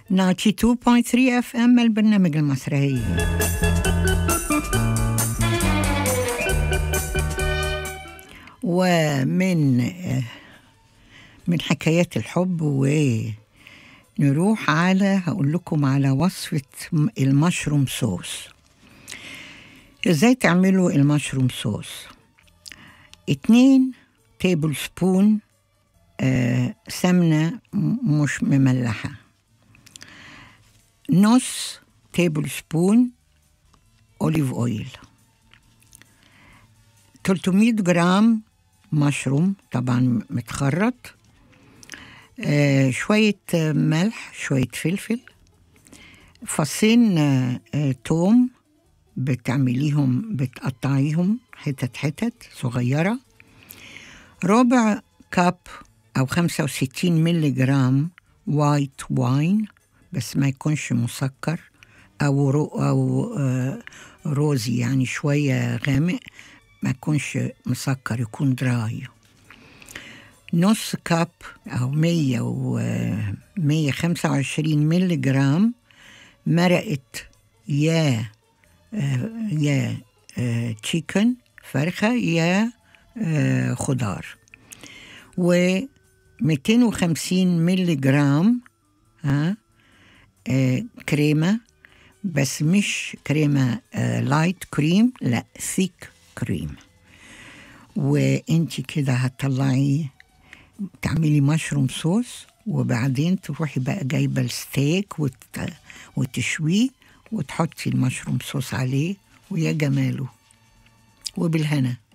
92.3 اف ام البرنامج المسرحي ومن من حكايات الحب ونروح على هقول لكم على وصفة المشروم صوص ازاي تعملوا المشروم صوص اتنين تيبل سبون آه سمنة مش مملحة نص تيبل سبون أوليف أويل 300 جرام مشروم طبعا متخرط آه شوية ملح شوية فلفل فصين آه توم بتعمليهم بتقطعيهم حتت حتت صغيرة ربع كاب أو 65 ملي جرام وايت واين بس ما يكونش مسكر أو رو أو آه روزي يعني شوية غامق ما يكونش مسكر يكون دراي نص كاب أو مية و مية خمسة وعشرين ملي جرام مرقة يا آه يا آه تشيكن فرخة يا آه خضار و 250 ملي جرام ها آه كريمة بس مش كريمة آه لايت كريم لا ثيك كريم وانت كده هتطلعي تعملي مشروم صوص وبعدين تروحي بقى جايبة الستيك وت... وتشويه وتحطي المشروم صوص عليه ويا جماله وبالهنا